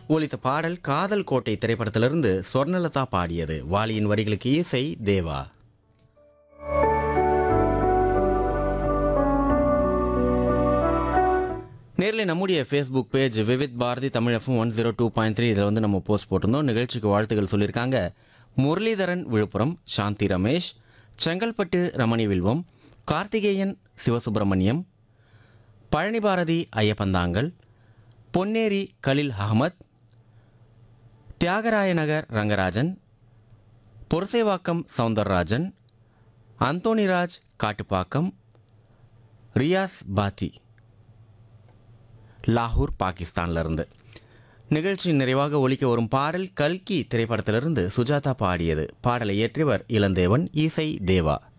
ஒலித்த பாடல் காதல் கோட்டை திரைப்படத்திலிருந்து ஸ்வர்ணலதா பாடியது வாலியின் வரிகளுக்கு இசை தேவா நேரில் நம்முடைய Facebook page Vividh Bharati Tamil FM one zero two point three இதில் வந்து நம்ம போஸ்ட் போட்டிருந்தோம் நிகழ்ச்சிக்கு வாழ்த்துக்கள் சொல்லியிருக்காங்க முரளிதரன் விழுப்புரம் சாந்தி ரமேஷ் செங்கல்பட்டு ரமணி வில்வம் கார்த்திகேயன் சிவசுப்பிரமணியம் பழனி பாரதி ஐயப்பந்தாங்கல் பொன்னேரி கலில் அகமத் தியாகராய நகர் ரங்கராஜன் பொருசேவாக்கம் சவுந்தரராஜன் அந்தோணிராஜ் காட்டுப்பாக்கம் ரியாஸ் பாத்தி லாகூர் பாகிஸ்தான்ல இருந்து நிகழ்ச்சி நிறைவாக ஒலிக்க வரும் பாடல் கல்கி திரைப்படத்திலிருந்து சுஜாதா பாடியது பாடலை இயற்றியவர் இளந்தேவன் இசை தேவா